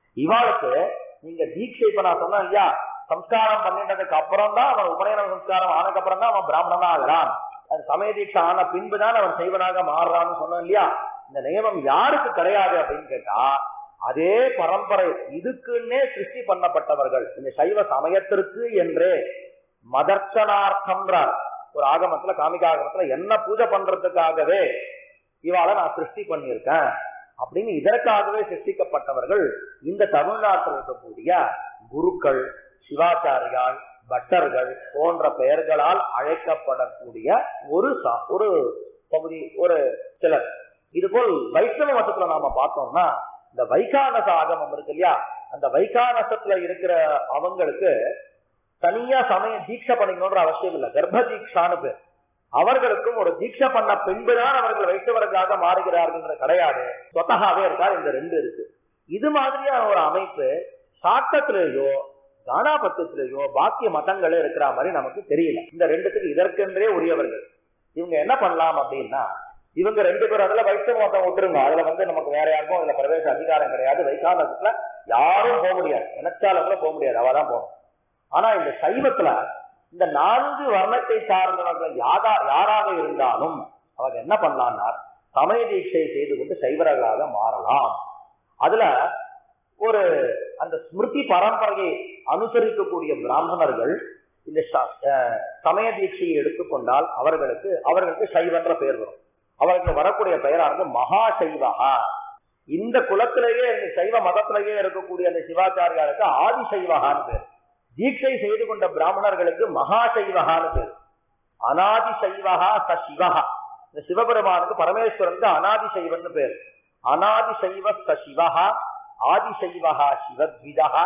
இவாளுக்கு நீங்க தீட்சை இப்ப நான் சொன்னேன் இல்லையா சம்ஸ்காரம் பண்ணிட்டதுக்கு அப்புறம் தான் அவன் உபநயன சம்ஸ்காரம் ஆனதுக்கு அப்புறம் தான் அவன் பிராமணனா ஆகிறான் அது சமய தீட்சை ஆன பின்புதான் அவன் சைவனாக மாறுறான்னு சொன்னோம் இல்லையா இந்த நியமம் யாருக்கு கிடையாது அப்படின்னு கேட்டா அதே பரம்பரை இதுக்குன்னே சிருஷ்டி பண்ணப்பட்டவர்கள் இந்த சைவ சமயத்திற்கு என்றே மதர்ச்சனார்த்தம்ன்றார் ஒரு ஆகமத்துல காமிகாகமத்துல என்ன பூஜை பண்றதுக்காகவே இவாளை நான் சிருஷ்டி பண்ணியிருக்கேன் அப்படின்னு இதற்காகவே சிருஷ்டிக்கப்பட்டவர்கள் இந்த தமிழ்நாட்டில் இருக்கக்கூடிய குருக்கள் சிவாச்சாரியால் பட்டர்கள் போன்ற பெயர்களால் அழைக்கப்படக்கூடிய ஒரு சா- ஒரு பகுதி ஒரு சிலர் இதுபோல் வைஷ்ணவ மதத்துல நாம பார்த்தோம்னா இந்த வைகானச ஆகமம் இருக்கு இல்லையா அந்த வைகானசத்துல இருக்கிற அவங்களுக்கு தனியா சமய தீட்சை பண்ணிக்கணுன்ற அவசியம் இல்லை கர்ப்ப தீட்சான்னு பேர் அவர்களுக்கும் ஒரு தீட்சை பண்ண பின்புதான் அவர்கள் வைஷ்ணவர்களாக மாறுகிறார்கள் கிடையாது சொத்தகாவே இருக்கார் இந்த ரெண்டு இருக்கு இது மாதிரியான ஒரு அமைப்பு சாத்தத்திலேயோ கானாபத்தியத்திலேயோ பாக்கிய மதங்களே இருக்கிற மாதிரி நமக்கு தெரியல இந்த ரெண்டுத்துக்கு இதற்கென்றே உரியவர்கள் இவங்க என்ன பண்ணலாம் அப்படின்னா இவங்க ரெண்டு பேரும் அதுல வைஷ்ணவ மதம் விட்டுருங்க அதுல வந்து நமக்கு வேற யாருக்கும் அதுல பிரவேச அதிகாரம் கிடையாது வைகானத்துல யாரும் போக முடியாது நினைச்சாலும் கூட போக முடியாது அவதான் போகணும் ஆனா இந்த சைவத்துல இந்த நான்கு வர்ணத்தை சார்ந்தவர்கள் யாரா யாராக இருந்தாலும் அவங்க என்ன பண்ணலாம்னா சமய தீட்சை செய்து கொண்டு சைவர்களாக மாறலாம் அதுல ஒரு அந்த ஸ்மிருதி பரம்பரையை அனுசரிக்கக்கூடிய பிராமணர்கள் இந்த ச- அஹ் சமய தீட்சையை எடுத்துக்கொண்டால் அவர்களுக்கு அவர்களுக்கு சைவன்ற பெயர் வரும் அவர்களுக்கு வரக்கூடிய பெயரானது மகா சைவகா இந்த குலத்திலேயே இந்த சைவ மதத்திலேயே இருக்கக்கூடிய அந்த சிவாச்சாரியாருக்கு ஆதி சைவகான்னு பேர் தீட்சை செய்து கொண்ட பிராமணர்களுக்கு மகா சைவகான்னு பேர் அனாதி சைவகா ச சிவகா இந்த சிவபெருமானுக்கு பரமேஸ்வரனுக்கு அனாதி சைவன்னு பேர் அனாதி சைவ ச சிவகா ஆதி சைவகா சிவத்விதா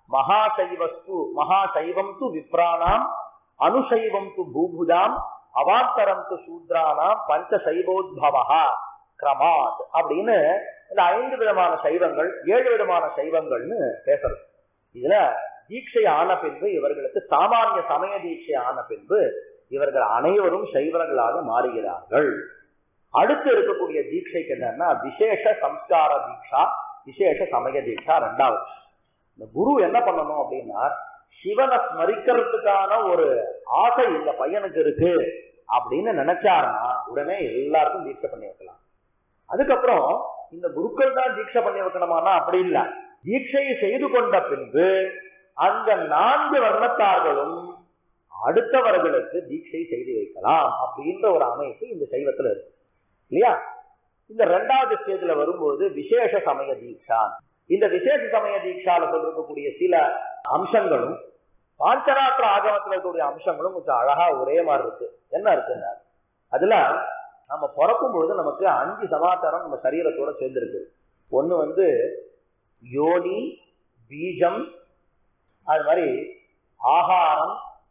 மகாசைவஸ்து மகாசைவம் து விப்ராணாம் அனுசைவம் து பூபுதாம் அவாந்தரம் து சூத்ரானாம் பஞ்ச சைவோத்பவா கிரமாத் அப்படின்னு இந்த ஐந்து விதமான சைவங்கள் ஏழு விதமான சைவங்கள்னு பேசுறது இதுல தீட்சை ஆன பின்பு இவர்களுக்கு சாமானிய சமய தீட்சை ஆன பின்பு இவர்கள் அனைவரும் சைவர்களாக மாறுகிறார்கள் அடுத்து இருக்கக்கூடிய தீட்சைக்கு என்னன்னா விசேஷ சம்ஸ்கார தீட்சா விசேஷ சமய தீட்சா ரெண்டாவது இந்த குரு என்ன பண்ணணும் அப்படின்னா சிவனை ஸ்மரிக்கிறதுக்கான ஒரு ஆசை இந்த பையனுக்கு இருக்கு அப்படின்னு நினைச்சாருன்னா உடனே எல்லாருக்கும் தீட்சை பண்ணி வைக்கலாம் அதுக்கப்புறம் இந்த குருக்கள் தான் தீட்சை பண்ணி வைக்கணுமானா அப்படி இல்ல தீட்சையை செய்து கொண்ட பின்பு அந்த நான்கு வர்ணத்தார்களும் அடுத்தவர்களுக்கு தீட்சை செய்து வைக்கலாம் அப்படின்ற ஒரு அமைப்பு இந்த சைவத்துல இருக்கு இல்லையா இந்த ரெண்டாவது ஸ்டேஜ்ல வரும்போது விசேஷ சமய தீட்சா இந்த விசேஷ சமய தீட்சால சொல்லிருக்கக்கூடிய சில அம்சங்களும் பாஞ்சராத்திர ஆகமத்தில் இருக்கக்கூடிய அம்சங்களும் கொஞ்சம் அழகா ஒரே மாதிரி இருக்கு என்ன இருக்குங்க அதுல நம்ம பிறக்கும் பொழுது நமக்கு அஞ்சு சமாச்சாரம் நம்ம சரீரத்தோட சேர்ந்திருக்கு ஒண்ணு வந்து யோனி பீஜம் அது மாதிரி ஆகாரம்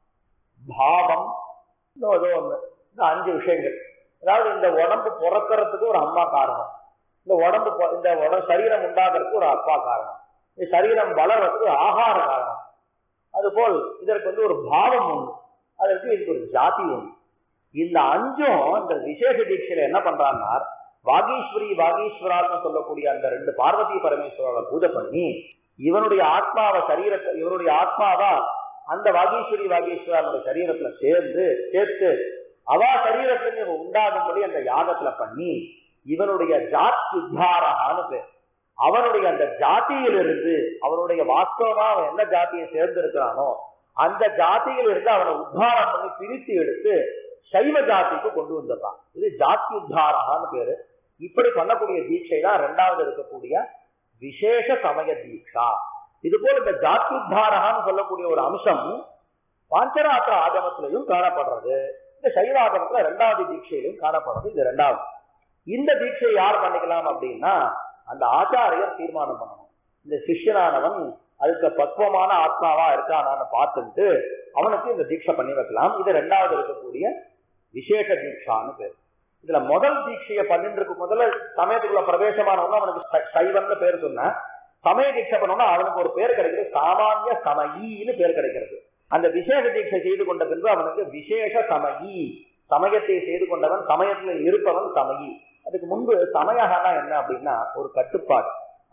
பாவம் இன்னும் ஏதோ ஒண்ணு இந்த அஞ்சு விஷயங்கள் அதாவது இந்த உடம்பு பிறக்கிறதுக்கு ஒரு அம்மா காரணம் இந்த உடம்பு பொ- இந்த உடம்பு சரீரம் உண்டாகிறதுக்கு ஒரு அப்பா காரணம் இந்த சரீரம் வளர்றதுக்கு ஒரு ஆகார காரணம் அதுபோல் இதற்கு வந்து ஒரு பாவம் ஒண்ணு அதற்கு இதுக்கு ஒரு ஜாதி ஒண்ணு இந்த அஞ்சும் இந்த விசேஷ தீட்சையில என்ன பண்றாங்கன்னா வாகீஸ்வரி வாகீஸ்வரால்னு சொல்லக்கூடிய அந்த ரெண்டு பார்வதி பரமேஸ்வரரை பூஜை பண்ணி இவனுடைய ஆத்மாவை சரீரத்தை இவனுடைய ஆத்மாவா அந்த வாகீஸ்வரி வாகீஸ்வரனுடைய சரீரத்துல சேர்ந்து சேர்த்து அவா சரீரத்துல இவன் உண்டாகும்படி அந்த யாகத்துல பண்ணி இவனுடைய ஜாத் உத்தாரகான்னு பேர் அவனுடைய அந்த ஜாதியிலிருந்து அவனுடைய வாஸ்தவமா அவன் என்ன ஜாதியை சேர்ந்திருக்கிறானோ அந்த ஜாதியில் இருந்து அவனை உத்தாரம் பண்ணி பிரித்து எடுத்து சைவ ஜாதிக்கு கொண்டு வந்துடுறான் இது ஜாதி உத்தாரகான்னு பேரு இப்படி பண்ணக்கூடிய தீட்சை தான் ரெண்டாவது இருக்கக்கூடிய விசேஷ சமய தீட்சா இது போல இந்த ஜாதி உத்தாரகான்னு சொல்லக்கூடிய ஒரு அம்சம் பாஞ்சராத்திர ஆகமத்திலையும் காணப்படுறது இந்த சைவ ஆகமத்துல ரெண்டாவது தீட்சையிலும் காணப்படுறது இது ரெண்டாவது இந்த தீட்சை யார் பண்ணிக்கலாம் அப்படின்னா அந்த ஆச்சாரியர் தீர்மானம் பண்ணணும் இந்த சிஷ்யனானவன் அதுக்கு பக்குவமான ஆத்மாவா இருக்கானான்னு பார்த்துட்டு அவனுக்கு இந்த தீட்சை பண்ணி வைக்கலாம் இது ரெண்டாவது இருக்கக்கூடிய விசேஷ தீட்சான்னு பேர் இதுல முதல் தீட்சையை பண்ணிட்டு இருக்கும் முதல்ல சமயத்துக்குள்ள பிரவேசமானவங்க அவனுக்கு ச- சைவன்னு பேர் சொன்ன சமய தீட்சை பண்ணோம்னா அவனுக்கு ஒரு பேர் கிடைக்கிறது சாமானிய சமயின்னு பேர் கிடைக்கிறது அந்த விசேஷ தீட்சை செய்து கொண்ட பின்பு அவனுக்கு விசேஷ சமயி சமயத்தை செய்து கொண்டவன் சமயத்துல இருப்பவன் சமயி அதுக்கு முன்பு சமயகனா என்ன அப்படின்னா ஒரு கட்டுப்பாடு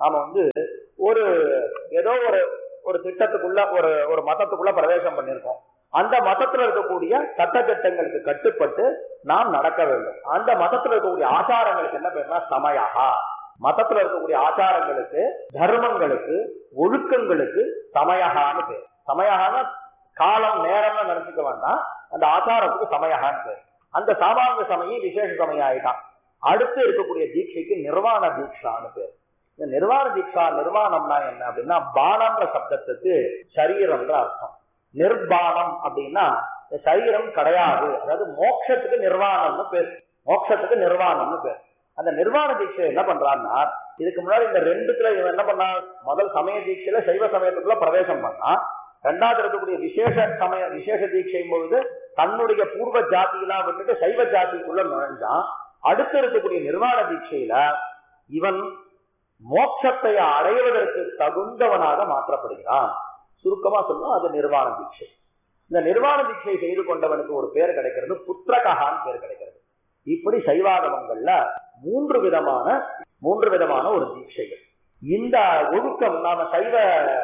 நாம வந்து ஒரு ஏதோ ஒரு ஒரு திட்டத்துக்குள்ள ஒரு ஒரு மதத்துக்குள்ள பிரவேசம் பண்ணியிருக்கோம் அந்த மதத்துல இருக்கக்கூடிய சட்டத்திட்டங்களுக்கு கட்டுப்பட்டு நாம் நடக்க வேண்டும் அந்த மதத்துல இருக்கக்கூடிய ஆச்சாரங்களுக்கு என்ன பேருனா சமயஹா மதத்துல இருக்கக்கூடிய ஆச்சாரங்களுக்கு தர்மங்களுக்கு ஒழுக்கங்களுக்கு சமயஹான்னு பேர் சமயஹான காலம் நேரம்னு நினைச்சுக்க வேண்டாம் அந்த ஆச்சாரத்துக்கு சமயஹான்னு பேர் அந்த சாமானிய சமயம் விசேஷ சமயம் ஆயிட்டான் அடுத்து இருக்கக்கூடிய தீட்சைக்கு நிர்வாண தீட்சான்னு பேர் இந்த நிர்வாண தீட்சா நிர்வாணம்னா என்ன அப்படின்னா பானம்ன்ற சப்தத்துக்கு சரீரம்ன்ற அர்த்தம் நிர்பானம் அப்படின்னா இந்த சரீரம் கிடையாது அதாவது மோட்சத்துக்கு நிர்வாணம்னு பேர் மோட்சத்துக்கு நிர்வாணம்னு பேர் அந்த நிர்வாண தீட்சை என்ன பண்றான்னா இதுக்கு முன்னாடி இந்த ரெண்டுத்துல இவன் என்ன பண்ணா முதல் சமய தீட்சையில சைவ சமயத்துக்குள்ள பிரவேசம் பண்ணா ரெண்டாவது இருக்கக்கூடிய விசேஷ சமய விசேஷ தீட்சை பொழுது தன்னுடைய பூர்வ ஜாதியெல்லாம் விட்டுட்டு சைவ ஜாதிக்குள்ள நுழைஞ்சான் அடுத்து இருக்கக்கூடிய நிர்வாண தீட்சையில இவன் மோட்சத்தை அடைவதற்கு தகுந்தவனாக மாற்றப்படுகிறான் சுருக்கமா சொல்லணும் அது நிர்வாண தீட்சை இந்த நிர்வாண தீட்சை செய்து கொண்டவனுக்கு ஒரு பேர் கிடைக்கிறது புத்திரகஹான் பேர் கிடைக்கிறது இப்படி சைவாகமங்கள்ல மூன்று விதமான மூன்று விதமான ஒரு தீட்சைகள் இந்த ஒழுக்கம் நாம சைவ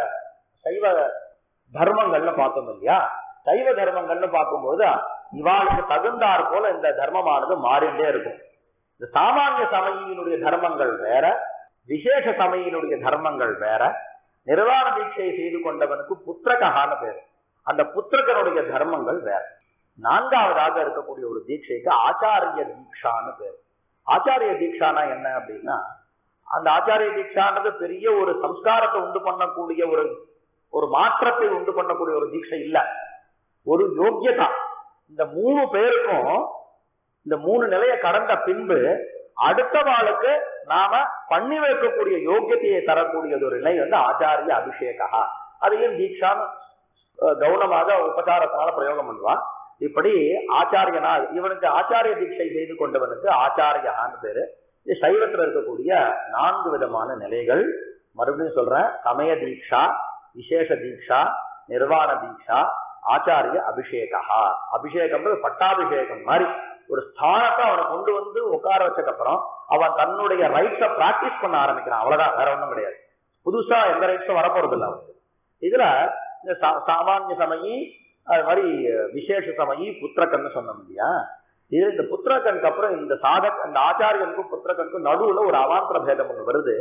சைவ தர்மங்கள்னு பார்த்தோம் இல்லையா சைவ தர்மங்கள்னு பார்க்கும்போது இவாளுக்கு தகுந்தாற் போல இந்த தர்மமானது மாறிண்டே இருக்கும் இந்த சாமானிய சமயினுடைய தர்மங்கள் வேற விசேஷ சமயினுடைய தர்மங்கள் வேற நிர்வாண தீட்சையை செய்து கொண்டவனுக்கு புத்திரகஹான்னு பேர் அந்த புத்திரகனுடைய தர்மங்கள் வேற நான்காவதாக இருக்கக்கூடிய ஒரு தீட்சைக்கு ஆச்சாரிய தீட்சான்னு பேர் ஆச்சாரிய தீட்சானா என்ன அப்படின்னா அந்த ஆச்சாரிய தீட்சான்றது பெரிய ஒரு சம்ஸ்காரத்தை உண்டு பண்ணக்கூடிய ஒரு ஒரு மாற்றத்தை உண்டு பண்ணக்கூடிய ஒரு தீட்சை இல்ல ஒரு யோக்கியதா இந்த மூணு பேருக்கும் இந்த மூணு நிலையை கடந்த பின்பு அடுத்த வாளுக்கு நாம பண்ணி வைக்கக்கூடிய யோக்கியத்தையை தரக்கூடியது ஒரு நிலை வந்து ஆச்சாரிய அபிஷேகா அதையும் தீட்சான்னு அஹ், கவுனமாக உபசாரத்தினால பிரயோகம் பண்ணுவான் இப்படி ஆச்சாரியனா இவனுக்கு ஆச்சாரிய தீட்சை செய்து கொண்டவனுக்கு ஆச்சாரியான்னு பேரு இது சைவத்துல இருக்கக்கூடிய நான்கு விதமான நிலைகள் மறுபடியும் சொல்றேன் சமய தீட்சா விசேஷ தீட்சா நிர்வாண தீட்சா ஆச்சாரிய அபிஷேகா அபிஷேகம்ன்றது பட்டாபிஷேகம் மாதிரி ஒரு ஸ்தானத்தை அவனை கொண்டு வந்து உட்கார வச்சதுக்கு அப்புறம் அவன் தன்னுடைய ரைட்ஸை பிராக்டிஸ் பண்ண ஆரம்பிக்கிறான் அவ்வளவுதான் வேற ஒண்ணும் கிடையாது புதுசா எந்த ரைட்ஸும் வரப்போறது இல்லை அவனுக்கு இதுல இந்த சா- சாமானிய சமயி அது மாதிரி விசேஷ சமயி புத்திரக்கன்னு சொன்னோம் இல்லையா இது இந்த புத்திரக்கனுக்கு அப்புறம் இந்த சாதக் இந்த ஆச்சாரியனுக்கும் புத்திரக்கனுக்கும் நடுவுல ஒரு அவாந்தர பேதம் ஒண்ணு வருது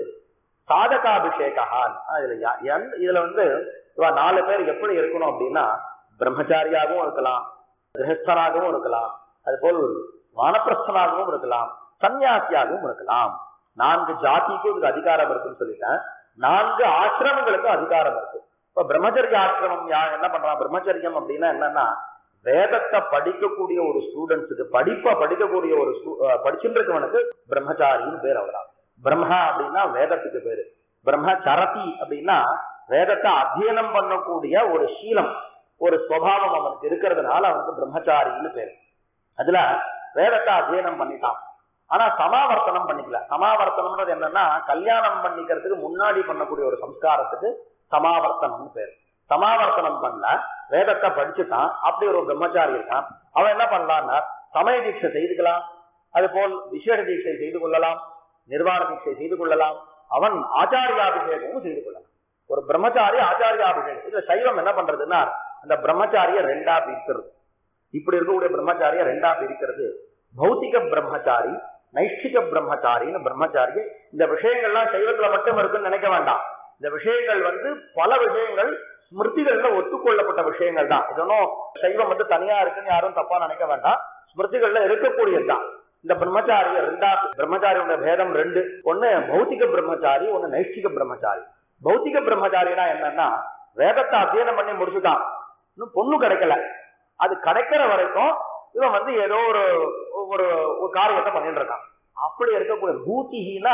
சாதகாபிஷேகான் இதுல யா- எந்த- இதுல வந்து இவ நாலு பேர் எப்படி இருக்கணும் அப்படின்னா பிரம்மச்சாரியாகவும் இருக்கலாம் கிரகஸ்தனாகவும் இருக்கலாம் அதுபோல் வானப்பிரஸ்தனாகவும் இருக்கலாம் சன்னியாசியாகவும் இருக்கலாம் நான்கு ஜாதிக்கும் இதுக்கு அதிகாரம் இருக்குன்னு சொல்லிட்டேன் நான்கு ஆசிரமங்களுக்கும் அதிகாரம் இருக்கு இப்ப பிரம்மச்சரிய ஆசிரமம் யா என்ன பண்றான் பிரம்மச்சரியம் அப்படின்னா என்னன்னா வேதத்தை படிக்கக்கூடிய ஒரு ஸ்டூடெண்ட்ஸுக்கு படிப்பை படிக்கக்கூடிய ஒரு stu- அஹ் படிச்சுட்டு இருக்கவனுக்கு பிரம்மச்சாரின்னு பேர் அவர்தான் பிரம்மா அப்படின்னா வேதத்துக்கு பேரு பிரம்மச்சரதி அப்படின்னா வேதத்தை அத்தியனம் பண்ணக்கூடிய ஒரு சீலம் ஒரு சுவாவம் அவனுக்கு இருக்கிறதுனால அவனுக்கு பிரம்மச்சாரின்னு பேரு அதுல வேதத்தை அத்தியனம் பண்ணிட்டான் ஆனா சமாவர்த்தனம் பண்ணிக்கல சமாவர்த்தனம்ன்றது என்னன்னா கல்யாணம் பண்ணிக்கிறதுக்கு முன்னாடி பண்ணக்கூடிய ஒரு சம்ஸ்காரத்துக்கு சமாவர்த்தனம்னு பேரு சமாவர்த்தனம் பண்ணல வேதத்தை படிச்சுட்டான் அப்படி ஒரு பிரம்மச்சாரி இருக்கான் அவன் என்ன பண்ணலான்னா சமய தீட்சை செய்துக்கலாம் அது போல் விசேஷ தீட்சை செய்து கொள்ளலாம் நிர்வாண தீட்சை செய்து கொள்ளலாம் அவன் ஆச்சாரியாபிஷேகமும் செய்து கொள்ளலாம் ஒரு பிரம்மச்சாரி ஆச்சாரியாபிஷேகம் இதுல சைவம் என்ன பண்றதுன்னா அந்த பிரம்மச்சாரிய ரெண்டா பிரிக்கிறது இப்படி இருக்கக்கூடிய பிரம்மச்சாரிய ரெண்டா பிரிக்கிறது பௌத்திக பிரம்மச்சாரி நைஷ்டிக பிரம்மச்சாரின்னு பிரம்மச்சாரி இந்த விஷயங்கள்லாம் சைவத்துல மட்டும் இருக்குன்னு நினைக்க வேண்டாம் இந்த விஷயங்கள் வந்து பல விஷயங்கள் ஸ்மிருதிகள்ல ஒத்துக்கொள்ளப்பட்ட விஷயங்கள் தான் இதனும் சைவம் வந்து தனியா இருக்குன்னு யாரும் தப்பா நினைக்க வேண்டாம் ஸ்மிருதிகள்ல இருக்கக்கூடியதுதான் இந்த பிரம்மச்சாரிய ரெண்டா பிரம்மச்சாரியோட பேதம் ரெண்டு ஒண்ணு பௌத்திக பிரம்மச்சாரி ஒண்ணு நைஷ்டிக பிரம்மச்சாரி பௌத்திக பிரம்மச்சாரினா என்னன்னா வேதத்தை அத்தியனம் பண்ணி முடிச்சுட்டான் இன்னும் பொண்ணு கிடைக்கல அது கிடைக்கிற வரைக்கும் இவன் வந்து ஏதோ ஒரு ஒரு ஒரு காரியத்தை பண்ணிட்டு இருக்கான் அப்படி இருக்கக்கூடிய பூத்திகினா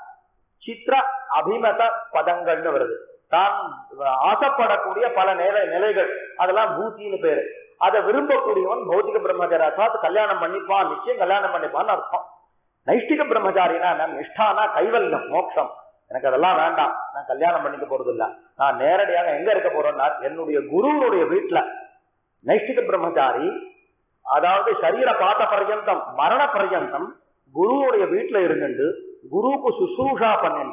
சித்திர அபிமத பதங்கள்னு வருது தான் ஆசைப்படக்கூடிய பல நிலை நிலைகள் அதெல்லாம் பூத்தின்னு பேரு அதை விரும்பக்கூடியவன் பௌத்திக பிரம்மச்சாரி அர்த்தாத் கல்யாணம் பண்ணிப்பான் நிச்சயம் கல்யாணம் பண்ணிப்பான்னு அர்த்தம் நைஷ்டிக பிரம்மச்சாரினா என்ன நிஷ்டானா கைவல்யம் மோட்சம் எனக்கு அதெல்லாம் வேண்டாம் நான் கல்யாணம் பண்ணிக்க போறது இல்ல நான் நேரடியாக எங்க இருக்க போறேன்னா என்னுடைய குருவனுடைய வீட்டுல நைஷ்டிக பிரம்மச்சாரி அதாவது சரீர பாத்த பர்யந்தம் மரண பர்யந்தம் குருவுடைய வீட்டுல இருந்துட்டு குருவுக்கு சுசூஷா பண்ணிட்டு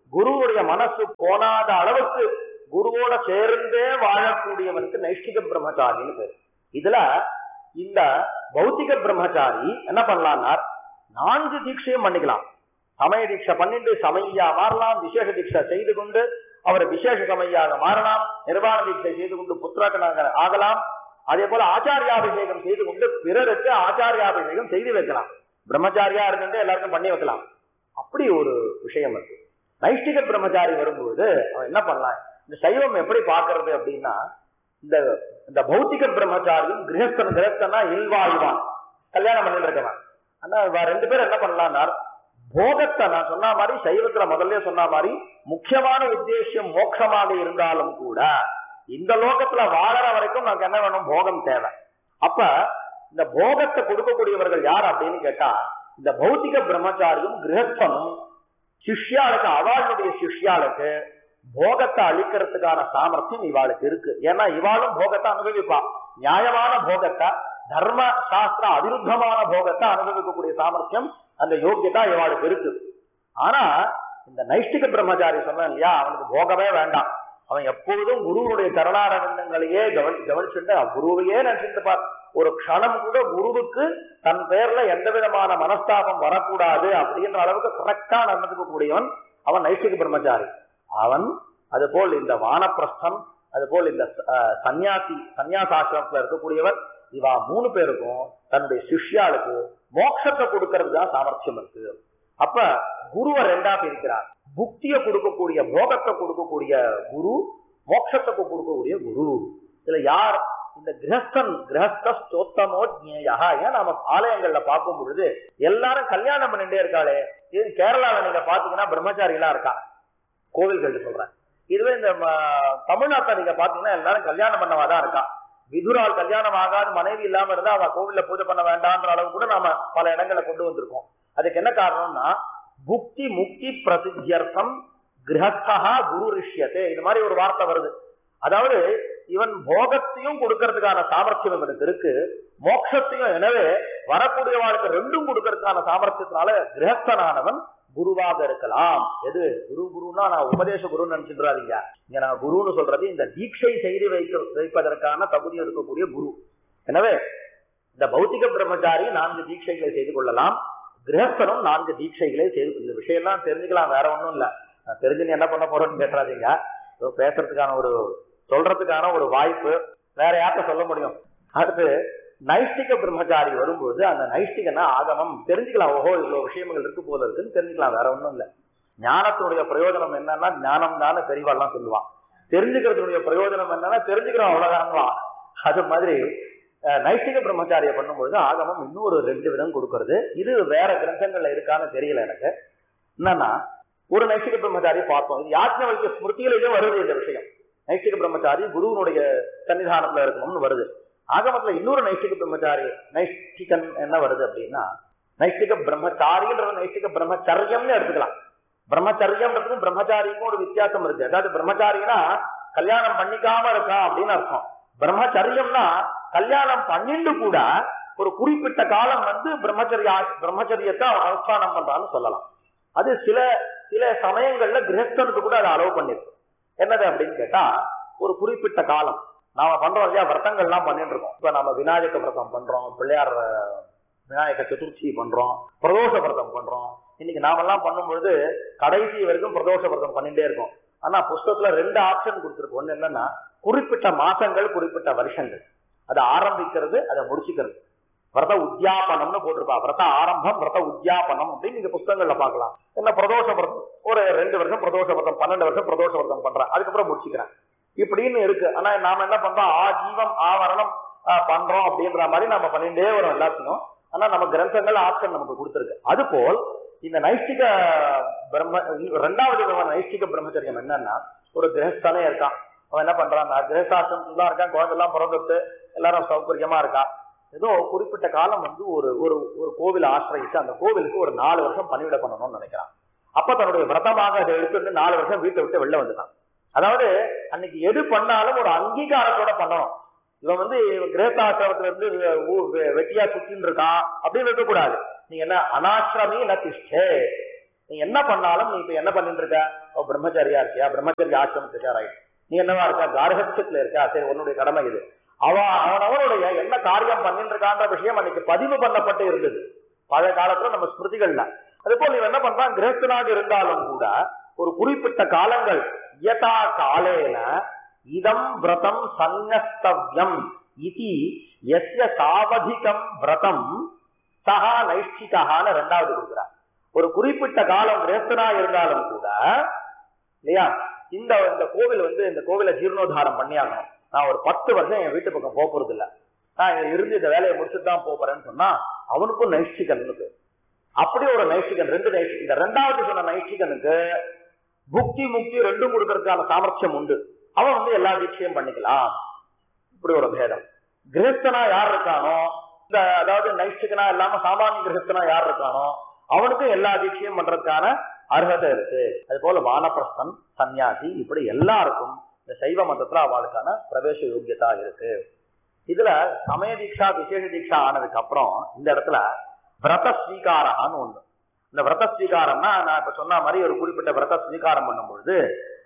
குருவுடைய மனசு போனாத அளவுக்கு குருவோட சேர்ந்தே வாழக்கூடியவனுக்கு நைஷ்டிக பிரம்மச்சாரின்னு பேரு இதுல இந்த பௌத்திக பிரம்மச்சாரி என்ன பண்ணலாம்னா நான்கு தீட்சையும் பண்ணிக்கலாம் சமய தீட்சை பண்ணிட்டு சமையா மாறலாம் விசேஷ தீட்சை செய்து கொண்டு அவர் விசேஷ சமையாக மாறலாம் நிர்வாண தீட்சை செய்து கொண்டு புத்திரக்கனாக ஆகலாம் அதே போல ஆச்சாரியாபிஷேகம் செய்து கொண்டு பிறருக்கு ஆச்சாரியாபிஷேகம் செய்து வைக்கலாம் பிரம்மச்சாரியா இருந்து எல்லாருக்கும் பண்ணி வைக்கலாம் அப்படி ஒரு விஷயம் இருக்கு நைஷ்டிக பிரம்மச்சாரி வரும்போது அவன் என்ன பண்ணலாம் இந்த சைவம் எப்படி பாக்குறது அப்படின்னா இந்த இந்த பௌத்திக பிரம்மச்சாரியும் கிரகஸ்தன் கிரகஸ்தனா இல்வாழ்வான் கல்யாணம் பண்ணிட்டு இருக்கவன் ஆனா இவ ரெண்டு பேரும் என்ன பண்ணலாம்னா போகத்தை நான் சொன்ன மாதிரி சைவத்துல முதல்ல சொன்ன மாதிரி முக்கியமான உத்தேசியம் மோட்சமாக இருந்தாலும் கூட இந்த லோகத்துல வாழற வரைக்கும் நமக்கு என்ன வேணும் போகம் தேவை அப்ப இந்த போகத்தை கொடுக்கக்கூடியவர்கள் யார் அப்படின்னு கேட்டா இந்த பௌத்திக பிரம்மச்சாரியும் கிரகஸ்தனும் சிஷ்யாளுக்கு அவளுடைய சிஷ்யாளுக்கு போகத்தை அளிக்கிறதுக்கான சாமர்த்தியம் இவாளுக்கு இருக்கு ஏன்னா இவாளும் போகத்தை அனுபவிப்பா நியாயமான போகத்தை தர்ம சாஸ்திர அவிருத்தமான போகத்தை அனுபவிக்கக்கூடிய சாமர்த்தியம் அந்த யோக்கியதா இவாளுக்கு இருக்கு ஆனா இந்த நைஷ்டிக பிரம்மச்சாரி சொன்னேன் இல்லையா அவனுக்கு போகமே வேண்டாம் அவன் எப்பொழுதும் குருவுடைய கருணாரவிந்தங்களையே கவனி கவனிச்சுட்டு குருவையே நினைச்சுட்டு பார் ஒரு க்ஷணம் கூட குருவுக்கு தன் பேர்ல எந்த விதமான மனஸ்தாபம் வரக்கூடாது அப்படின்ற அளவுக்கு கரெக்டா நடந்துக்க கூடியவன் அவன் நைஷ்டிக பிரம்மச்சாரி அவன் அதுபோல் இந்த வானப்பிரஸ்தன் அதுபோல் இந்த அஹ், சன்னியாசி சன்னியாசாசிரமத்துல இருக்கக்கூடியவர் இவா மூணு பேருக்கும் தன்னுடைய சிஷ்யாளுக்கு மோட்சத்தை கொடுக்கறது தான் சாமர்த்தியம் இருக்கு அப்ப குருவை ரெண்டா பிரிக்கிறார் புக்தியை கொடுக்கக்கூடிய போகத்தை கொடுக்கக்கூடிய குரு மோட்சத்தை கொடுக்கக்கூடிய குரு இதுல யார் இந்த கிரகஸ்தன் கிரகஸ்த ஸ்தோத்தமோ ஜேயா ஏன் நாம ஆலயங்கள்ல பார்க்கும் பொழுது எல்லாரும் கல்யாணம் பண்ணிட்டே இருக்காளே இது கேரளால நீங்க பாத்தீங்கன்னா பிரம்மச்சாரி எல்லாம் இருக்கா கோவில்கள் சொல்றேன் இதுவே இந்த ம- தமிழ்நாட்டுல நீங்க பாத்தீங்கன்னா எல்லாரும் கல்யாணம் பண்ணவாதான் இருக்கா விதுரால் கல்யாணம் ஆகாத மனைவி இல்லாம இருந்தா அவ கோவில்ல பூஜை பண்ண வேண்டாம்ன்ற அளவு கூட நாம பல இடங்களை கொண்டு வந்திருக்கோம் அதுக்கு என்ன காரணம்னா புக்தி முக்தி பிரசித்தியர்த்தம் கிரகஸ்தா குரு ரிஷ்யத்தே இது மாதிரி ஒரு வார்த்தை வருது அதாவது இவன் போகத்தையும் கொடுக்கறதுக்கான சாமர்த்தியம் இவனுக்கு இருக்கு மோட்சத்தையும் எனவே வரக்கூடிய வாழ்க்கை ரெண்டும் கொடுக்கறதுக்கான சாமர்த்தியத்தினால கிரகஸ்தனானவன் குருவாக இருக்கலாம் எது குரு குருன்னா நான் உபதேச குருன்னு நினைச்சுடாதீங்க இங்க நான் குருன்னு சொல்றது இந்த தீட்சை செய்து வைக்க வைப்பதற்கான தகுதி இருக்கக்கூடிய குரு எனவே இந்த பௌத்திக பிரம்மச்சாரி நான்கு தீட்சைகளை செய்து கொள்ளலாம் கிரகஸ்தனும் நான்கு தீட்சைகளை செய்து இந்த விஷயம்லாம் தெரிஞ்சுக்கலாம் வேற ஒண்ணும் இல்ல நான் தெரிஞ்சு நீ என்ன பண்ண போறேன்னு கேட்டுறாதீங்க ஏதோ பேசுறதுக்கான ஒரு சொல்றதுக்கான ஒரு வாய்ப்பு வேற யார்கிட்ட சொல்ல முடியும் அடுத்து நைஷ்டிக பிரம்மச்சாரி வரும்போது அந்த நைஷ்டிகனா ஆகமம் தெரிஞ்சுக்கலாம் ஓஹோ இவ்வளவு விஷயங்கள் இருக்கு போல இருக்குன்னு தெரிஞ்சுக்கலாம் வேற ஒண்ணும் இல்ல ஞானத்தினுடைய பிரயோஜனம் என்னன்னா ஞானம் தானே பெரியவாள்லாம் சொல்லுவான் தெரிஞ்சுக்கிறதுடைய பிரயோஜனம் என்னன்னா தெரிஞ்சுக்கிறோம் அவ்வளவுதான் அது மாதிரி அஹ், நைஷ்டிக பிரம்மச்சாரிய பண்ணும்பொழுது ஆகமம் இன்னும் ஒரு ரெண்டு விதம் கொடுக்கறது இது வேற கிரந்தங்கள்ல இருக்கான்னு தெரியல எனக்கு என்னன்னா ஒரு நைஷ்டிக பிரம்மச்சாரி பார்த்தோம் இது யாஜ்ஞவல்க ஸ்மிருதியிலேயே வருது இந்த விஷயம் நைஷ்டிக பிரம்மச்சாரி குருவனுடைய சன்னிதானத்துல இருக்கணும்னு வருது ஆகமத்துல இன்னொரு நைஷ்டிக பிரம்மச்சாரி நைஷ்டிகன் என்ன வருது அப்படின்னா நைஷ்டிக பிரம்மச்சாரின்ற நைஷ்டிக பிரம்மச்சரியம்னு எடுத்துக்கலாம் பிரம்மச்சரியம்ன்றதுக்கும் பிரம்மச்சாரிக்கும் ஒரு வித்தியாசம் இருக்கு அதாவது பிரம்மச்சாரினா கல்யாணம் பண்ணிக்காம இருக்கான் அப்படின்னு அர்த்தம் பிரம்மச்சரியம்னா கல்யாணம் பண்ணிட்டு கூட ஒரு குறிப்பிட்ட காலம் வந்து பிரம்மச்சரிய பிரம்மச்சரியத்தை அவன் அனுஷ்டானம் பண்றான்னு சொல்லலாம் அது சில சில சமயங்கள்ல கிரகஸ்தனுக்கு கூட அதை அலோவ் பண்ணிருக்கு என்னது அப்படின்னு கேட்டா ஒரு குறிப்பிட்ட காலம் நாம பண்றோம் இல்லையா விரதங்கள்லாம் பண்ணிட்டு இருக்கோம் இப்ப நம்ம விநாயக விரதம் பண்றோம் பிள்ளையார் அஹ், விநாயக சதுர்த்தி பண்றோம் பிரதோஷ விரதம் பண்றோம் இன்னைக்கு நாமெல்லாம் பண்ணும்பொழுது கடைசி வரைக்கும் பிரதோஷ விரதம் பண்ணிட்டே இருக்கோம் ஆனா புஸ்தகத்துல ரெண்டு ஆப்ஷன் கொடுத்துருக்கு ஒண்ணு என்னன்னா குறிப்பிட்ட மாசங்கள் குறிப்பிட்ட வருஷங்கள் அதை ஆரம்பிக்கிறது அதை முடிச்சுக்கிறது விரத உத்தியாபனம்னு போட்டிருப்பா விரத ஆரம்பம் விரத உத்தியாபனம் அப்படின்னு நீங்க புஸ்தகங்கள்ல பார்க்கலாம் என்ன பிரதோஷ விரதம் ஒரு ரெண்டு வருஷம் பிரதோஷ விரதம் பன்னெண்டு வருஷம் பிரதோஷ விரதம் பண்றேன் அதுக்கப்புறம் முடிச்சுக்கிறேன் இப்படின்னு இருக்கு ஆனா நாம என்ன பண்றோம் ஆ ஜீவம் ஆவரணம் ஆ, பண்றோம் அப்படின்ற மாதிரி நம்ம பண்ணிட்டே வரோம் எல்லாத்தையும் ஆனா நம்ம கிரந்தங்கள் ஆப்ஷன் நமக்கு கொடுத்துருக்கு அதுபோல் இந்த நைஷ்டிக பிரம்ம ரெண்டாவது விதமான நைஷ்டிக பிரம்மச்சரியம் என்னன்னா ஒரு கிரகஸ்தானே இருக்கான் அவன் என்ன பண்றான் கிரகஸ்தாசிரமத்துல தான் இருக்கான் குழந்தை எல்லாம் பிறந்துட்டு எல்லாரும் சௌகரியமா இருக்கான் ஏதோ குறிப்பிட்ட காலம் வந்து ஒரு ஒரு ஒரு கோவில் ஆசிரியச்சு அந்த கோவிலுக்கு ஒரு நாலு வருஷம் பணிவிட பண்ணணும்னு நினைக்கிறான் அப்ப தன்னுடைய விரதமாக அதை எடுத்துட்டு நாலு வருஷம் வீட்டை விட்டு வெளில வந்துட்டான் அதாவது அன்னைக்கு எது பண்ணாலும் ஒரு அங்கீகாரத்தோட பண்ணணும் இவன் வந்து கிரகத்தாசிரமத்துல இருந்து ஊ- வெ- வெட்டியா சுத்தின்னு இருக்கான் அப்படின்னு இருக்கக்கூடாது நீங்க என்ன அனாசிரமி ந திஷ்டே நீ என்ன பண்ணாலும் நீ இப்ப என்ன பண்ணிட்டு இருக்க ஓ பிரம்மச்சாரியா இருக்கியா பிரம்மச்சரிய ஆசிரமத்துல இருக்கியா ரைட் நீ என்னவா இருக்கா கார்கஸ்யத்துல இருக்கா சரி உன்னுடைய கடமை இது அவன் அவனவனுடைய என்ன காரியம் பண்ணிட்டு இருக்கான்ற விஷயம் அன்னைக்கு பதிவு பண்ணப்பட்டு இருந்தது பழைய காலத்துல நம்ம ஸ்மிருதிகள்ல அதே போல இவன் என்ன பண்றான் கிரகஸ்தனாக இருந்தாலும் கூட ஒரு குறிப்பிட்ட காலங்கள் யதா காலேன இதம் விரதம் சந்நஸ்தவ்யம் இதி எஸ்ய சாவதிகம் விரதம் சகா நைஷ்டிகான்னு ரெண்டாவது கொடுக்குறார் ஒரு குறிப்பிட்ட காலம் கிரகஸ்தனா இருந்தாலும் கூட இல்லையா இந்த இந்த கோவில் வந்து இந்த கோவிலை ஜீர்ணோத்தாரம் பண்ணியாகணும் நான் ஒரு பத்து வருஷம் என் வீட்டு பக்கம் போக போறது இல்ல நான் இங்க இருந்து இந்த வேலையை முடிச்சுட்டு தான் போப் போறேன்னு சொன்னா அவனுக்கும் நைஷ்டிகன் பேர் அப்படி ஒரு நைஷ்டிகன் ரெண்டு நைஷ்டிகன் இந்த ரெண்டாவது சொன்ன நைஷ்டிகனுக்கு புக்தி முக்தி ரெண்டும் கொடுக்கறதுக்கான சாமர்த்தியம் உண்டு அவன் வந்து எல்லா தீட்சையும் பண்ணிக்கலாம் இப்படி ஒரு பேதம் கிரகஸ்தனா யார் இருக்கானோ இந்த அதாவது நைஷ்டிகனா இல்லாம சாமானிய கிரகஸ்தனா யார் இருக்கானோ அவனுக்கும் எல்லா தீட்சையும் பண்றதுக்கான அர்ஹதை இருக்கு அது போல வானப்பிரஸ்தன் சன்னியாசி இப்படி எல்லாருக்கும் இந்த சைவ மதத்துல அவளுக்கான பிரவேச யோக்கியதா இருக்கு இதுல சமய தீட்சா விசேஷ தீட்சா ஆனதுக்கு அப்புறம் இந்த இடத்துல விரத ஸ்வீகாரம்னு ஒண்ணு இந்த விரத ஸ்வீகாரம்னா நான் இப்ப சொன்ன மாதிரி ஒரு குறிப்பிட்ட விரத ஸ்வீகாரம் பண்ணும் பொழுது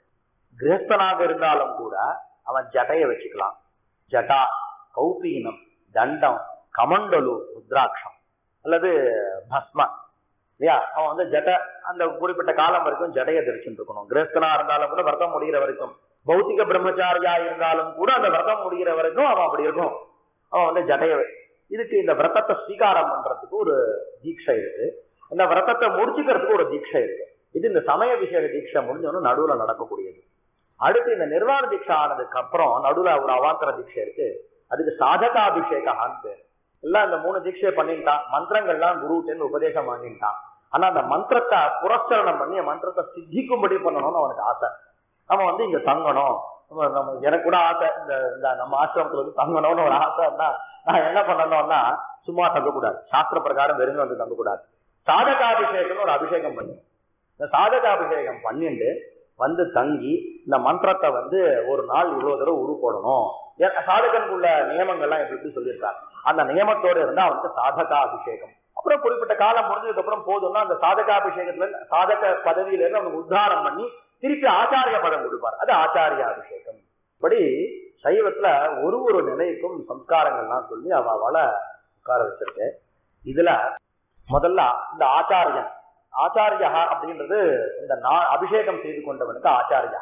கிரகஸ்தனாக இருந்தாலும் கூட அவன் ஜட்டைய வச்சுக்கலாம் ஜட்டா கௌபீனம் தண்டம் கமண்டலு ருத்ராட்சம் அல்லது பஸ்ம இல்லையா அவன் வந்து ஜட அந்த குறிப்பிட்ட காலம் வரைக்கும் ஜடையை தரிச்சுட்டு இருக்கணும் கிரகஸ்தனா இருந்தாலும் கூட விரதம் முடிகிற வரைக்கும் பௌத்திக பிரம்மச்சாரியா இருந்தாலும் கூட அந்த விரதம் முடிகிற வரைக்கும் அவன் அப்படி இருக்கும் அவன் வந்து ஜடைய இதுக்கு இந்த விரதத்தை ஸ்வீகாரம் பண்றதுக்கு ஒரு தீட்சை இருக்கு இந்த விரதத்தை முடிச்சுக்கிறதுக்கு ஒரு தீட்சை இருக்கு இது இந்த சமய விசேஷ தீட்சை முடிஞ்சோன்னு நடுவுல நடக்கக்கூடியது அடுத்து இந்த நிர்வாண தீட்சை ஆனதுக்கு அப்புறம் நடுவுல ஒரு அவாந்தர தீட்சை இருக்கு அதுக்கு சாதகாபிஷேகான்னு பேர் எல்லாம் இந்த மூணு தீட்சையை பண்ணிட்டான் மந்திரங்கள்லாம் குருட்டேன்னு உபதேசம் வாங்கிட்டான் ஆனா அந்த மந்திரத்தை புரஸ்கரணம் பண்ணி மந்திரத்தை சித்திக்கும்படி பண்ணணும்னு அவனுக்கு ஆசை நம்ம வந்து இங்க தங்கணும் நம்ம நம்ம எனக்கு கூட ஆசை இந்த இந்த நம்ம ஆசிரமத்துல வந்து தங்கணும்னு ஒரு ஆசைன்னா நான் என்ன பண்ணணும்னா சும்மா தங்கக்கூடாது சாஸ்திர பிரகாரம் வெறுங்க வந்து தங்கக்கூடாது சாதகாபிஷேகம்னு ஒரு அபிஷேகம் பண்ணி இந்த சாதகாபிஷேகம் பண்ணிட்டு வந்து தங்கி இந்த மந்திரத்தை வந்து ஒரு நாள் இவ்வளவு தடவை உரு போடணும் ஏன்னா சாதகனுக்குள்ள நியமங்கள்லாம் எப்படி எப்படி சொல்லியிருக்காங்க அந்த நியமத்தோடு இருந்தா அவனுக்கு சாதகாபிஷேகம் அப்புறம் குறிப்பிட்ட காலம் முடிஞ்சதுக்கு அப்புறம் போதும்னா அந்த சாதகாபிஷேகத்துல இருந்து சாதக பதவியில இருந்து அவனுக்கு உத்தாரம் பண்ணி திருப்பி ஆச்சாரிய பதம் கொடுப்பார் அது ஆச்சாரிய அபிஷேகம் இப்படி சைவத்துல ஒரு ஒரு நிலைக்கும் சம்ஸ்காரங்கள்லாம் சொல்லி அவ அவளை உட்கார வச்சிருக்கேன் இதுல முதல்ல இந்த ஆச்சாரியன் ஆச்சாரியா அப்படின்றது இந்த நா- அபிஷேகம் செய்து கொண்டவனுக்கு ஆச்சாரியா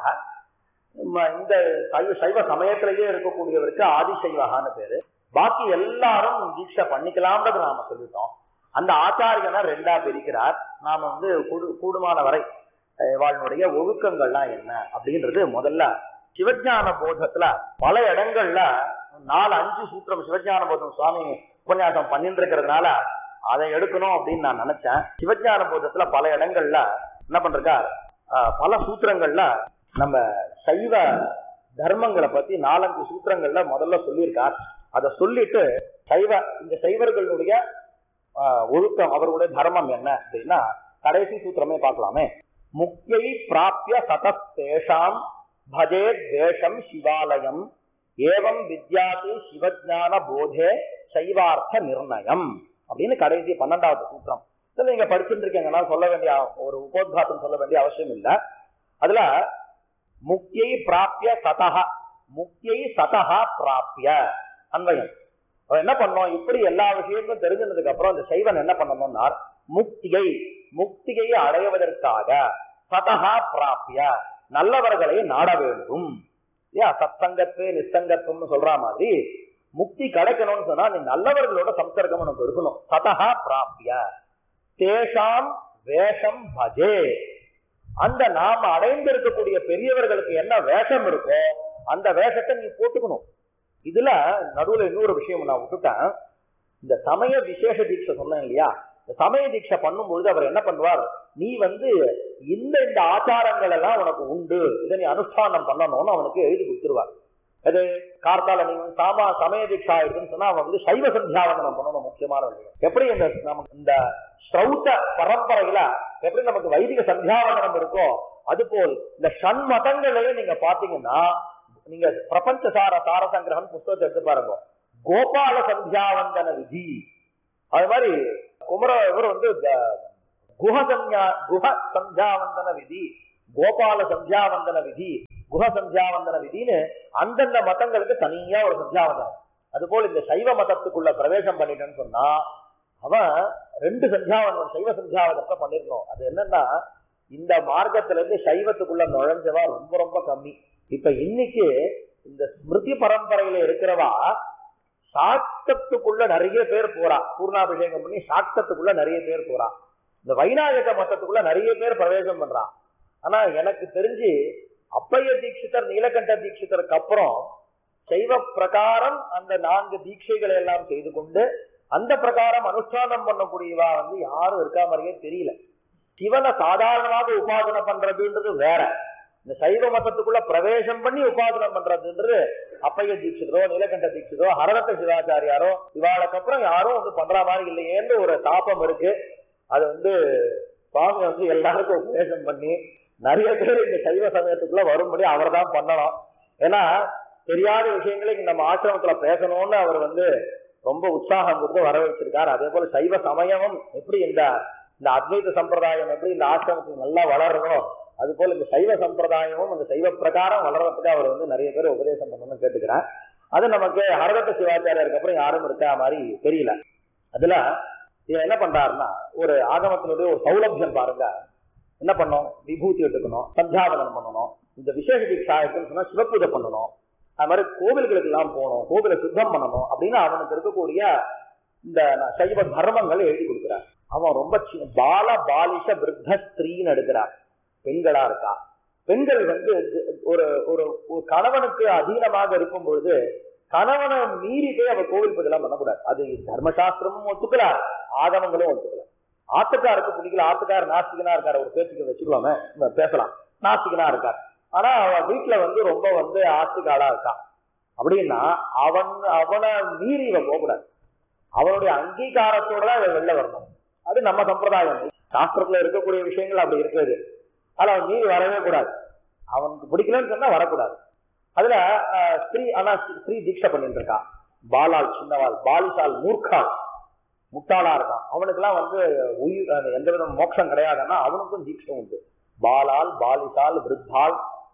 ம- இந்த சைவ சைவ சமயத்திலேயே இருக்கக்கூடியவருக்கு ஆதிசைவகான்னு பேரு பாக்கி எல்லாரும் தீட்சை பண்ணிக்கலாம்ன்றது நாம சொல்லிட்டோம் அந்த ஆச்சாரியனை ரெண்டா பிரிக்கிறார் நாம வந்து கூடு- கூடுமான வரை அஹ், வாழ்னுடைய ஒழுக்கங்கள்லாம் என்ன அப்படின்றது முதல்ல சிவஞான போதத்துல பல இடங்கள்ல நாலு அஞ்சு சூத்திரம் சிவஞான போதம் சுவாமி உபன்யாசம் பண்ணிட்டு இருக்கிறதுனால அதை எடுக்கணும் அப்படின்னு நான் நினைச்சேன் சிவஞான போதத்துல பல இடங்கள்ல என்ன பண்றார் பல சூத்திரங்கள்ல நம்ம சைவ தர்மங்களை பத்தி நாலஞ்சு சூத்திரங்கள்ல முதல்ல சொல்லியிருக்கார் அதை சொல்லிட்டு சைவ இந்த சைவர்களுடைய ஆஹ், ஒழுக்கம் அவர்களுடைய தர்மம் என்ன அப்படின்னா கடைசி சூத்திரமே பார்க்கலாமே முக்கியை பிராப்பிய சதஸ்தேஷாம் பஜே தேசம் சிவாலயம் ஏவம் வித்யாதி சிவஜான போதே சைவார்த்த நிர்ணயம் அப்படின்னு கடைசி பன்னெண்டாவது சூத்திரம் இதுல நீங்க படிச்சுட்டு இருக்கீங்கன்னா சொல்ல வேண்டிய ஒரு உபோத்காத்தம் சொல்ல வேண்டிய அவசியம் இல்லை அதுல முக்கியை பிராப்பிய சதஹ முக்கியை சதஹா பிராப்பிய அன்வயம் அவன் என்ன பண்ணோம் இப்படி எல்லா விஷயங்களும் தெரிஞ்சதுக்கு அப்புறம் இந்த சைவன் என்ன பண்ணணும்னா முக்தியை முக்தியை அடைவதற்காக சதஹா பிராப்பிய நல்லவர்களை நாட வேண்டும் ஏன் சத்சங்கத்து நிஸ்தங்கத்துவம்னு சொல்ற மாதிரி முக்தி கிடைக்கணும்னு சொன்னா நீ நல்லவர்களோட சம்சர்க்கம் உனக்கு இருக்கணும் சதஹா பிராப்பிய தேஷாம் வேஷம் பஜே அந்த நாம அடைந்து இருக்கக்கூடிய பெரியவர்களுக்கு என்ன வேஷம் இருக்கோ அந்த வேஷத்தை நீ போட்டுக்கணும் இதுல நடுவுல இன்னொரு விஷயம் நான் விட்டுட்டேன் இந்த சமய விசேஷ தீட்சை சொன்னேன் இல்லையா இந்த சமய தீட்சை பண்ணும்பொழுது அவர் என்ன பண்ணுவார் நீ வந்து இந்த இந்த ஆச்சாரங்கள் எல்லாம் உனக்கு உண்டு இதை நீ அனுஷ்டானம் பண்ணணும்னு அவனுக்கு எழுதி கொடுத்துருவார் அது கார்த்தால நீ வந்து சாமா சமய தீட்சா இருக்குன்னு சொன்னா அவன் வந்து சைவ சந்தியாவந்தனம் பண்ணணும் முக்கியமான விஷயம் எப்படி இந்த நமக்கு இந்த ஸ்ரௌத்த பரம்பரையில எப்படி நமக்கு வைதிக சந்தியாவந்தனம் இருக்கோ அதுபோல் இந்த ஷண் மதங்களையும் நீங்க பாத்தீங்கன்னா நீங்க பிரபஞ்ச சார சார சங்கிரகம் புஸ்தகத்தை எடுத்து பாருங்க கோபால சந்தியாவந்தன விதி அது மாதிரி குமர இவர் வந்து த- குஹ சந்தியா குஹ சந்தியாவந்தன விதி கோபால சந்தியாவந்தன விதி குஹ சந்தியாவந்தன விதின்னு அந்தந்த மதங்களுக்கு தனியா ஒரு சந்தியாவந்தனம் அதுபோல் இந்த சைவ மதத்துக்குள்ள பிரவேசம் பண்ணிட்டேன்னு சொன்னா அவன் ரெண்டு சந்தியாவந்தனம் சைவ சந்தியாவதத்தை பண்ணிருக்கணும் அது என்னன்னா இந்த மார்க்கத்துல இருந்து சைவத்துக்குள்ள நுழைஞ்சவா ரொம்ப ரொம்ப கம்மி இப்ப இன்னைக்கு இந்த ஸ்மிருதி பரம்பரையில இருக்கிறவா சாக்தத்துக்குள்ள நிறைய பேர் போறா பூர்ணாபிஷேகம் பண்ணி சாக்தத்துக்குள்ள நிறைய பேர் போறா இந்த வைநாயக மதத்துக்குள்ள நிறைய பேர் பிரவேசம் பண்றா ஆனா எனக்கு தெரிஞ்சு அப்பைய தீட்சிதர் நீலகண்ட தீட்சிதருக்கு அப்புறம் சைவ பிரகாரம் அந்த நான்கு தீட்சைகளை எல்லாம் செய்து கொண்டு அந்த பிரகாரம் அனுஷ்டானம் பண்ணக்கூடியவா வந்து யாரும் இருக்கா மாதிரியே தெரியல சிவனை சாதாரணமாக உபாசனை பண்றதுன்றது வேற இந்த சைவ மதத்துக்குள்ள பிரவேசம் பண்ணி உபாசனம் பண்றதுன்றது அப்பைய தீட்சிதரோ நீலகண்ட தீட்சிதரோ ஹரரத்த சிவாச்சாரியாரோ இவாளுக்கு அப்புறம் யாரும் வந்து பண்ற மாதிரி இல்லையேன்னு ஒரு தாபம் இருக்கு அது வந்து சுவாமி வந்து எல்லாருக்கும் உபதேசம் பண்ணி நிறைய பேர் இந்த சைவ சமயத்துக்குள்ள வரும்படி அவர் தான் பண்ணணும் ஏன்னா தெரியாத விஷயங்களை இங்க நம்ம ஆசிரமத்துல பேசணும்னு அவர் வந்து ரொம்ப உற்சாகம் கொடுத்து வர வச்சிருக்காரு அதே போல சைவ சமயமும் எப்படி இந்த இந்த அத்வைத சம்பிரதாயம் எப்படி இந்த ஆசிரமத்துக்கு நல்லா வளரணும் அது போல இந்த சைவ சம்பிரதாயமும் இந்த சைவ பிரகாரம் வளர்றதுக்கு அவர் வந்து நிறைய பேர் உபதேசம் பண்ணணும்னு கேட்டுக்கிறேன் அது நமக்கு ஹரகத்த சிவாச்சாரியருக்கு அப்புறம் யாரும் இருக்கா மாதிரி தெரியல அதுல இவன் என்ன பண்றாருன்னா ஒரு ஆகமத்தினுடைய ஒரு சௌலபியம் பாருங்க என்ன பண்ணணும் விபூதி எடுக்கணும் சந்தியாவதனம் பண்ணணும் இந்த விசேஷ தீட்சாயத்துன்னு சொன்னா சிவபூஜை பண்ணணும் அது மாதிரி கோவில்களுக்கு எல்லாம் போகணும் கோவிலை சுத்தம் பண்ணணும் அப்படின்னு அவனுக்கு இருக்கக்கூடிய இந்த சைவ தர்மங்களை எழுதி கொடுக்கிறார் அவன் ரொம்ப சின்ன பால பாலிஷ விருத்த ஸ்திரீன்னு எடுக்கிறார் பெண்களா இருக்கா பெண்கள் வந்து ஒரு ஒரு ஒரு கணவனுக்கு அதீனமாக இருக்கும் பொழுது கணவனை மீறிட்டே அவ கோவில் பூஜைலாம் பண்ணக்கூடாது அது தர்மசாஸ்திரமும் ஒத்துக்கல ஆகமங்களும் ஒத்துக்கல ஆத்துக்காருக்கு பிடிக்கல ஆத்துக்கார் நாஸ்திகனா இருக்காரு ஒரு பேச்சுக்கு வச்சுக்கலாமே நம்ம பேசலாம் நாஸ்திகனா இருக்கார் ஆனா அவ வீட்டுல வந்து ரொம்ப வந்து ஆஸ்திகாலா இருக்கா அப்படின்னா அவன் அவனை மீறி இவன் போகக்கூடாது அவனுடைய அங்கீகாரத்தோட தான் இவன் வெளில வரணும் அது நம்ம சம்பிரதாயம் சாஸ்திரத்துல இருக்கக்கூடிய விஷயங்கள் அப்படி இருக்குது ஆனா அவன் மீறி வரவே கூடாது அவனுக்கு பிடிக்கலன்னு சொன்னா வரக்கூடாது அதுல அஹ், ஸ்திரீ ஆனா ஸ்திரீ தீட்சை பண்ணிட்டு இருக்கா பாலால் சின்னவாள் பாலிசால் மூர்க்கால் முட்டாளா இருக்கான் அவனுக்கெல்லாம் வந்து உயிர் அந்த எந்த வித மோட்சம் கிடையாதுன்னா அவனுக்கும் தீட்சை உண்டு பாலால் பாலிசால் விருத்தால்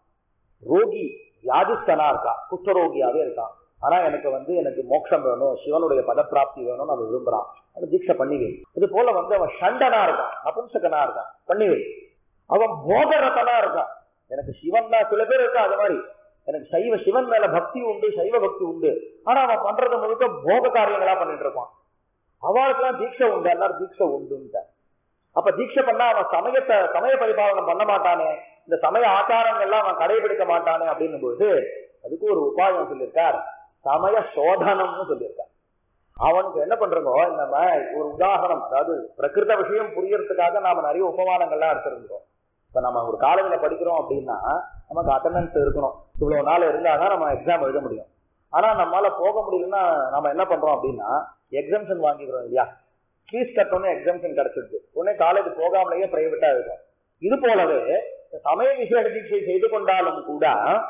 ரோகி வியாதிஸ்தனா இருக்கா குஷ்டரோகியாவே இருக்கான் ஆனா எனக்கு வந்து எனக்கு மோட்சம் வேணும் சிவனுடைய பதப்பிராப்தி வேணும்னு அவன் விரும்புறான் அவன் தீட்சை பண்ணிவை இது போல வந்து அவன் ஷண்டனா இருக்கான் நபும்சகனா இருக்கான் பண்ணிவை அவன் போகரத்தனா இருக்கான் எனக்கு சிவன் தான் சில பேர் இருக்கா அது மாதிரி எனக்கு சைவ சிவன் மேல பக்தி உண்டு சைவ பக்தி உண்டு ஆனா அவன் பண்றது முழுக்க போக காரியங்களா பண்ணிட்டு இருப்பான் அவளுக்கெல்லாம் தீட்சை உண்டு எல்லாரும் தீட்சை உண்டுன்ட்டு அப்ப தீட்சை பண்ணா அவன் சமயத்தை சமய பரிபாலனம் பண்ண மாட்டானே இந்த சமய ஆச்சாரங்கள்லாம் அவன் கடைபிடிக்க மாட்டானே அப்படின்னும் பொழுது அதுக்கு ஒரு உபாயம் சொல்லியிருக்கார் சமய சோதனம்னு சொல்லியிருக்கார் அவனுக்கு என்ன பண்றோமோ நம்ம ஒரு உதாரணம் அதாவது பிரகிருத விஷயம் புரியறதுக்காக நாம நிறைய உபமானங்கள்லாம் எடுத்திருந்தோம் இப்ப நம்ம ஒரு காலேஜ்ல படிக்கிறோம் அப்படின்னா நமக்கு அட்டண்டன்ஸ் இருக்கணும் இவ்வளவு நாள் இருந்தாதான் நம்ம எக்ஸாம் எழுத முடியும் ஆனா நம்மளால போக முடியலன்னா நம்ம என்ன பண்றோம் அப்படின்னா எக்ஸாம்ஷன் வாங்கிக்கிறோம் இல்லையா ஃபீஸ் கட்டணும்னு எக்ஸாம்ஷன் கிடைச்சிருது உடனே காலேஜ் போகாமலேயே பிரைவேட்டா இருக்கும் இது போலவே இந்த சமய விசேஷ தீட்சை செய்து கொண்டாலும் கூட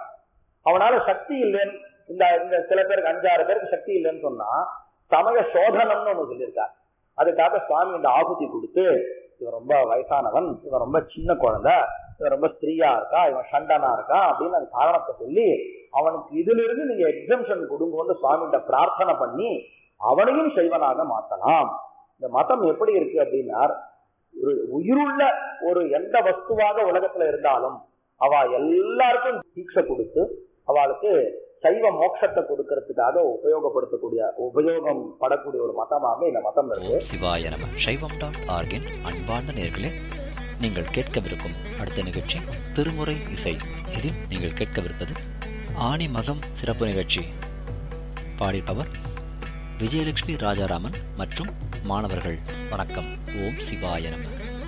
அவனால சக்தி இல்லைன்னு இந்த இந்த சில பேருக்கு அஞ்சாறு பேருக்கு சக்தி இல்லைன்னு சொன்னா சமய சோதனம்னு ஒண்ணு சொல்லியிருக்கார் அதுக்காக சுவாமி இந்த ஆகுதி கொடுத்து இவன் ரொம்ப வயசானவன் இவன் ரொம்ப சின்ன குழந்தை இவன் ரொம்ப ஸ்திரீயா இருக்கா இவன் சண்டனா இருக்கான் அப்படின்னு அந்த காரணத்தை சொல்லி அவனுக்கு இதுல இருந்து நீங்க எக்ஸம்ஷன் கொடுங்கன்னு சுவாமிகிட்ட பிரார்த்தனை பண்ணி அவனையும் செய்வனாக மாத்தலாம் இந்த மதம் எப்படி இருக்கு அப்படின்னா ஒரு உயிருள்ள ஒரு எந்த வஸ்துவாக உலகத்துல இருந்தாலும் அவ எல்லாருக்கும் தீட்சை கொடுத்து அவளுக்கு சைவ மோட்சத்தை கொடுக்கறதுக்காக உபயோகப்படுத்தக்கூடிய உபயோகம் படக்கூடிய ஒரு மதமாக இந்த மதம் இருக்கு ஓம் சிவாய நம சைவம் டாட் ஆர்கின் அன்பார்ந்த நேர்களே நீங்கள் கேட்கவிருக்கும் அடுத்த நிகழ்ச்சி திருமுறை இசை இதில் நீங்கள் கேட்கவிருப்பது ஆணி மகம் சிறப்பு நிகழ்ச்சி பாடிப்பவர் விஜயலட்சுமி ராஜாராமன் மற்றும் மாணவர்கள் வணக்கம் ஓம் சிவாய நம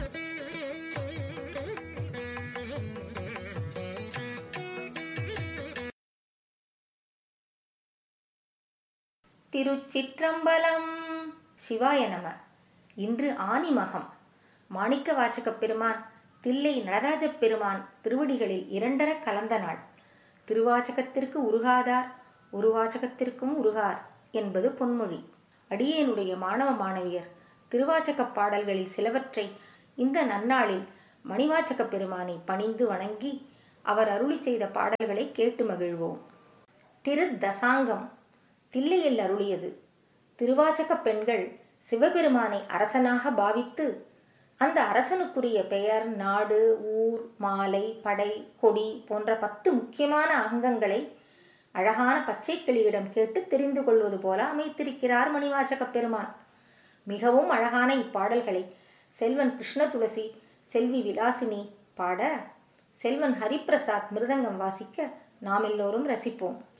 திருச்சிற்றம்பலம் சிவாய நம இன்று ஆனிமகம் மாணிக்க வாசகப் பெருமான் தில்லை நடராஜப் பெருமான் திருவடிகளில் இரண்டர கலந்த நாள் திருவாசகத்திற்கு உருகாதார் உருவாசகத்திற்கும் உருகார் என்பது பொன்மொழி அடியேனுடைய மாணவ மாணவியர் திருவாசகப் பாடல்களில் சிலவற்றை இந்த நன்னாளில் மணிவாச்சக பெருமானை பணிந்து வணங்கி அவர் அருளி செய்த பாடல்களை கேட்டு மகிழ்வோம் திரு தசாங்கம் தில்லையில் அருளியது திருவாச்சக பெண்கள் சிவபெருமானை அரசனாக பாவித்து அந்த அரசனுக்குரிய பெயர் நாடு ஊர் மாலை படை கொடி போன்ற பத்து முக்கியமான அங்கங்களை அழகான பச்சை கிளியிடம் கேட்டு தெரிந்து கொள்வது போல அமைத்திருக்கிறார் மணிவாச்சக பெருமான் மிகவும் அழகான இப்பாடல்களை செல்வன் கிருஷ்ண துளசி செல்வி விலாசினி பாட செல்வன் ஹரிப்பிரசாத் மிருதங்கம் வாசிக்க நாம் எல்லோரும் ரசிப்போம்